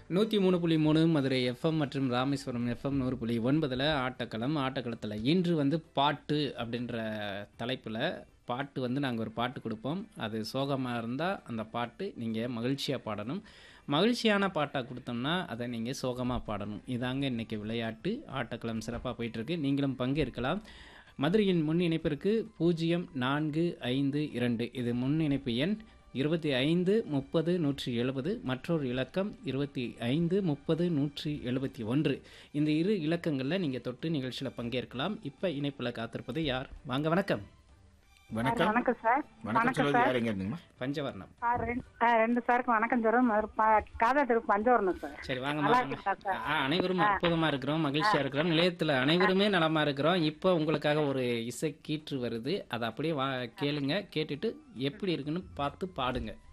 நூற்றி மூணு புள்ளி மூணு மதுரை எஃப்எம் மற்றும் ராமேஸ்வரம் எஃப்எம் நூறு புள்ளி ஒன்பதில் ஆட்டக்களம் ஆட்டக்களத்தில் இன்று வந்து பாட்டு அப்படின்ற தலைப்பில் பாட்டு வந்து நாங்கள் ஒரு பாட்டு கொடுப்போம் அது சோகமாக இருந்தால் அந்த பாட்டு நீங்கள் மகிழ்ச்சியாக பாடணும் மகிழ்ச்சியான பாட்டாக கொடுத்தோம்னா அதை நீங்கள் சோகமாக பாடணும் இதாங்க இன்றைக்கி விளையாட்டு ஆட்டக்களம் சிறப்பாக போயிட்டுருக்கு நீங்களும் பங்கேற்கலாம் மதுரையின் முன் இணைப்பிற்கு பூஜ்ஜியம் நான்கு ஐந்து இரண்டு இது முன் இணைப்பு எண் இருபத்தி ஐந்து முப்பது நூற்றி எழுபது மற்றொரு இலக்கம் இருபத்தி ஐந்து முப்பது நூற்றி எழுபத்தி ஒன்று இந்த இரு இலக்கங்களில் நீங்கள் தொட்டு நிகழ்ச்சியில் பங்கேற்கலாம் இப்போ இணைப்பில் காத்திருப்பது யார் வாங்க வணக்கம் வணக்கம் வணக்கம் சார் வணக்கம் சொல்வது யார் எங்க இருந்துங்கம்மா பஞ்சவர்ணம் சார் ரெண்டு ஆ, ரெண்டு சாருக்கு வணக்கம் சொல்றோம் மதுரை ப- காதா திரு பஞ்சவரணம் சார் சரி வாங்க நல்லா வாங்க. இருக்கீங்களா சார் ஆ அனைவரும் அற்புதமாக இருக்கிறோம் மகிழ்ச்சியாக இருக்கிறோம் நிலையத்தில் அனைவருமே நலமா இருக்கிறோம் இப்போ உங்களுக்காக ஒரு இசை கீற்று வருது அதை அப்படியே வா கேளுங்க கேட்டுட்டு எப்படி இருக்குன்னு பார்த்து பாடுங்க